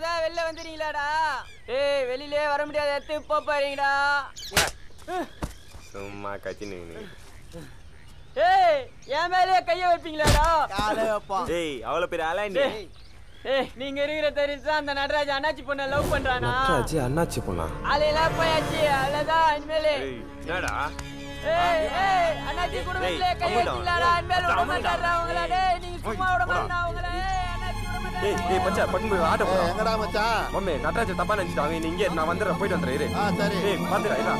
இப்பதான் வெளில வந்துறீங்களாடா ஏய் வெளியிலே வர முடியாத எடுத்து போ போறீங்கடா சும்மா கத்தினு ஏய் என் மேலேயே கைய வைப்பீங்களாடா ஏய் அவ்வளோ பெரிய ஆளா நீ ஏய், ஏய் நீங்க இருக்கிற தெரிஞ்சு தான் அந்த நடராஜ் அண்ணாச்சி பொண்ணை லவ் பண்றானா நட்ராஜி அண்ணாச்சி பொண்ணா ஆளையெல்லாம் போயாச்சு அவ்வளவுதான் இனிமேலு ஏய் என்னடா ஏய் ஏய் அண்ணாச்சி குடும்பத்திலே ஏய், கை அமுதா. வச்சீங்களாடா இனிமேல் விட அமுதா. மாட்டாரா உங்கள டேய் நீங்க சும்மா விட மாட்டா உங்கள ஏய் அண்ணாச்சி விட மாட்டாரா ஏய் ஏய் பச்சா பட்டு போய் ஆட்ட போடா எங்கடா மச்சான் மம்மி நட்ராஜ் தப்பா நினைச்சிட்டு அவன் இங்கே நான் வந்துடுறேன் போயிட்டு வந்துடுறேன் இரு ஆ சரி ஏய் பாத்துடா இதா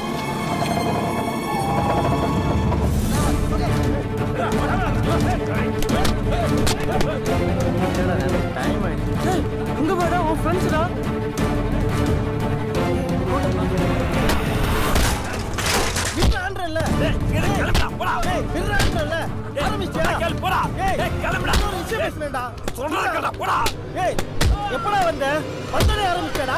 உங்க பாடா உன் ஃப்ரெண்ட்ஸ்டா எப்படா வந்த வந்தனே ஆரம்பிச்சடா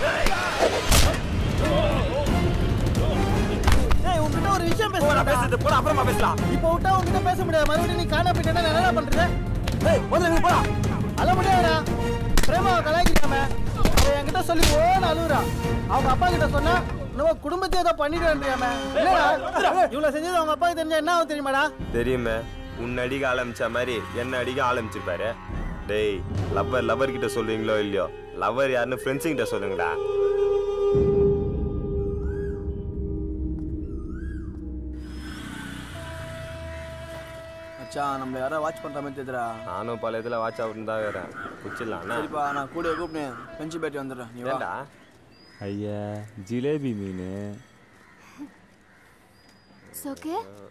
ஏய் உன்கிட்ட ஒரு விஷயம் போடா பேசுறேன் பேசுறது போடா அப்புறமா பேசலாம் இப்போ விட்டா உன்கிட்ட பேச முடியாது மறுபடியும் நீ காணா போயிட்டா என்ன பண்றது ஏய் முதல்ல நீ போடா அழ முடியாதுடா பிரேமாவை கலாய்க்கிறாம அவ என்கிட்ட சொல்லி ஓன்னு அழுகுறா அவங்க அப்பா கிட்ட சொன்னா நம்ம குடும்பத்தை ஏதோ பண்ணிடுவேன்றியாம இல்லடா இவ்வளவு செஞ்சது அவங்க அப்பாவுக்கு தெரிஞ்சா என்ன ஆகும் தெரியுமாடா தெரியுமே உன்னை அடிக்க ஆரம்பிச்ச மாதிரி என்ன அடிக்க ஆரம்பிச்சிருப்பாரு டேய் லவ்வர் லவ்வர் கிட்ட சொல்றீங்களோ இல்லையோ லவ்வர் யாருன்னு ஃப்ரெண்ட்ஸு கிட்ட சொல்லுங்கடா மச்சான் நம்மள யாரோ வாட்ச் பண்ற மாதிரி தெரியுதுடா நானும் பல இதில் வாட்ச் அவுட்னு தான் வரேன் குச்சிடலாம்ண்ணா சரிப்பா நான் கூட கூப்பிட்டேன் பெஞ்சு பேட்டி வந்துடுறேன் நீ வா ஏண்டா ஐயா ஜிலேபி மீன் சோக்கு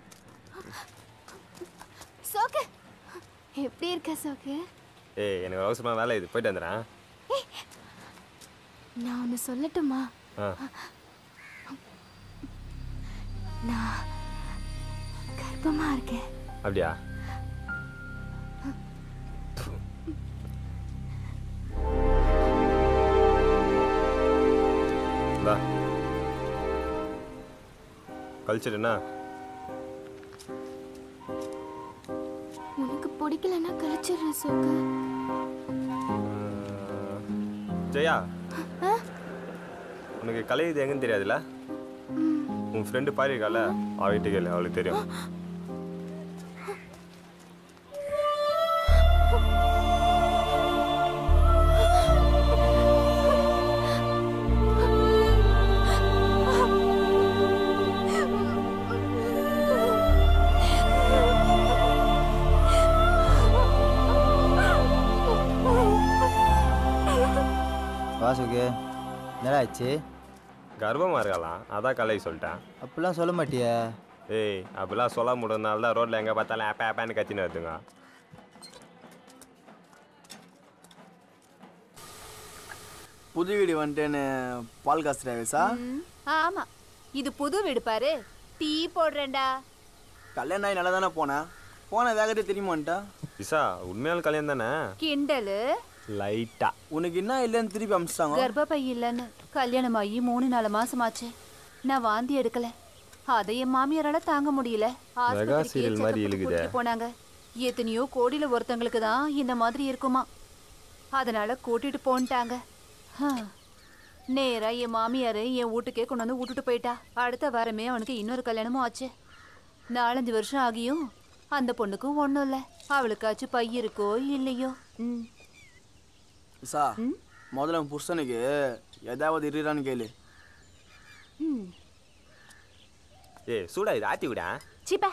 சோக்கு எப்படி இருக்க சோக்கு ஏய் எனக்கு அவசரமாக வேலை இது போயிட்டு வந்துடுறேன் நான் ஒன்று சொல்லட்டுமா ஆ நான் கர்ப்பமா இருக்கேன் அப்படியா இந்தா. கழிச்சிடுண்ணா உனக்கு பிடிக்கலன்னா கழிச்சிடுற சோக்கு ஜெயா உனக்கு கலை இது எங்கன்னு தெரியாதுல்ல உன் ஃப்ரெண்டு பாரிருக்கால அவகிட்ட கேளு அவளுக்கு தெரியும் வாசுக்கு என்னடா ஆச்சு கர்வமாக இருக்கலாம் அதான் கலை சொல்லிட்டேன் அப்படிலாம் சொல்ல மாட்டியே ஏய் அப்படிலாம் சொல்ல முடியறதுனால தான் ரோட்டில் எங்கே பார்த்தாலும் ஆப்பா ஆப்பான்னு கத்தின்னு வருதுங்க புது வீடு வந்துட்டேன்னு பால் காசுறாவே சார் ஆமா இது புது வீடு பாரு டீ போடுறேன்டா கல்யாணம் ஆகி நல்லா தானே போனேன் போன வேகத்தை தெரியுமான்ட்டா இசா உண்மையான கல்யாணம் தானே கிண்டலு லைட்டா உனக்கு என்ன இல்லைன்னு திருப்பி அமிச்சிட்டாங்க கர்ப்பப்பை இல்லைன்னு கல்யாணம் ஆகி மூணு நாலு மாசமாச்சு நான் வாந்தி எடுக்கல அதை என் மாமியாரால தாங்க முடியல ஆஸ்பத்திரிக்கு serial check-up மாதிரி க்கு இழுக்குதே. கூட்டிட்டு போனாங்க எத்தனையோ கோடியில ஒருத்தங்களுக்கு தான் இந்த மாதிரி இருக்குமா அதனால கூட்டிட்டு போன்ட்டாங்க ஹம். நேரா என் மாமியாரு என் வீட்டுக்கே கொண்டு வந்து விட்டுட்டு போயிட்டா அடுத்த வாரமே அவனுக்கு இன்னொரு கல்யாணமும் ஆச்சு நாலஞ்சு வருஷம் ஆகியும் அந்த பொண்ணுக்கும் ஒன்றும் இல்லை அவளுக்காச்சும் பை இருக்கோ இல்லையோ ம் சா முதல்ல உன் புருஷனுக்கு ஏதாவது இருறான்னு கேளு ம் ஏய் சூடா இது ஆத்தி விடா சிப்பா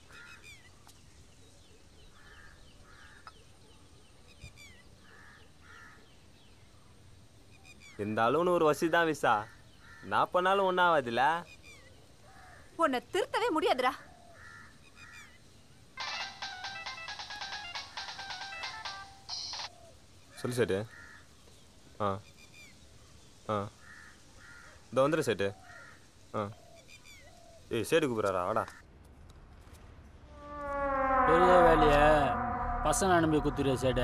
இருந்தாலும் ஒரு வசதி தான் விசா நான் பண்ணாலும் ஒன்றும் ஆகாதுல்ல உன்னை திருத்தவே முடியாதுடா சொல்லு சேட்டு ஆ ஆ இந்த வந்துடு சேட்டு ஆ ஏய் சேட்டு கூப்பிட்றாரா வாடா பெரிய வேலைய பசங்க அனுப்பி குத்துற சேட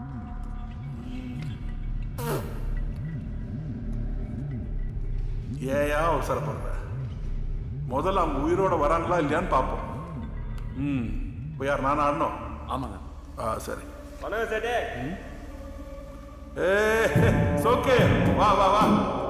ஏயா அவசரப்படுற முதல்ல அவங்க உயிரோட வராங்களா இல்லையான்னு பார்ப்போம் ம் இப்போ யார் நான் ஆடணும் ஆமாங்க ஆ சரி வணக்கம் சேட்டு ஏ ஓகே வா வா வா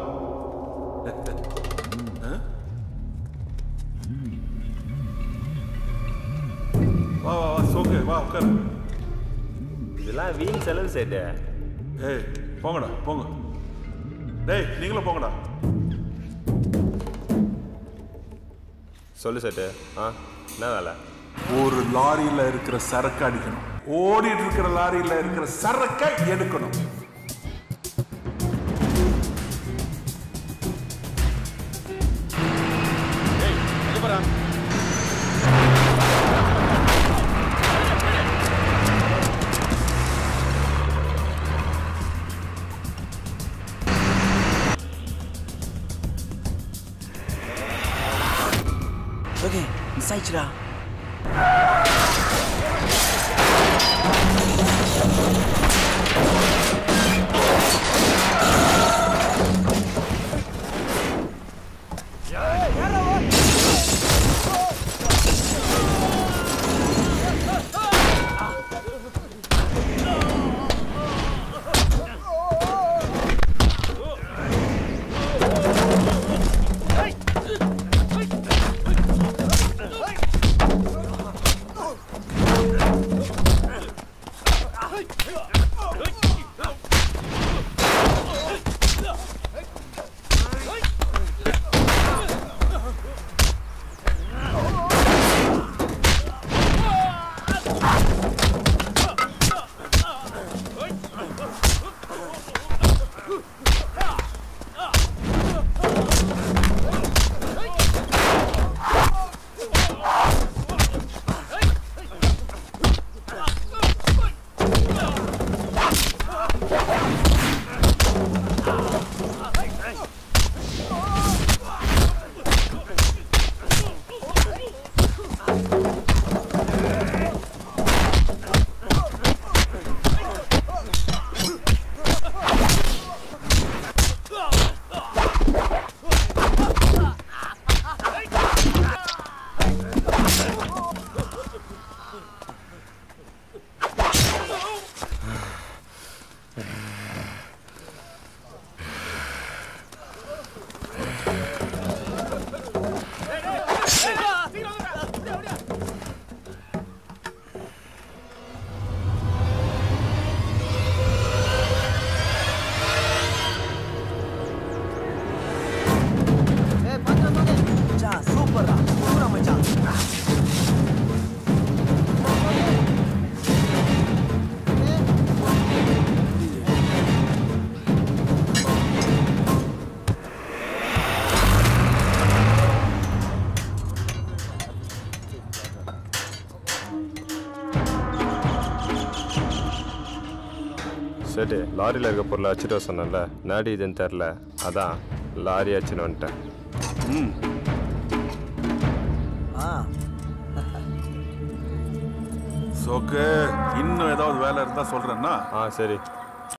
வா வா வா சோக்கு வா உட்காரு இதெல்லாம் வீண் செலவு சேட்டு ஏய் போங்கடா போங்க டேய் நீங்களும் போங்கடா சொல்லு சேட்டு ஆ என்ன வேலை ஒரு லாரியில இருக்கிற சரக்கு அடிக்கணும் ஓடிட்டு இருக்கிற லாரியில இருக்கிற சரக்கை எடுக்கணும் ஓகே மிஸ் ஆயிடுச்சுடா மச்சான் சூப்பர்டா சூப்பரா மச்சான் சேட்டு லாரியில் இருக்க பொருளை அச்சுட்டு வர சொன்னேன்ல நாடி இதுன்னு தெரில அதான் லாரி அச்சுன்னு வந்துட்டேன் ம் ஆ சோக்கு இன்னும் ஏதாவது வேலை இருந்தா சொல்றேன்னா ஆ சரி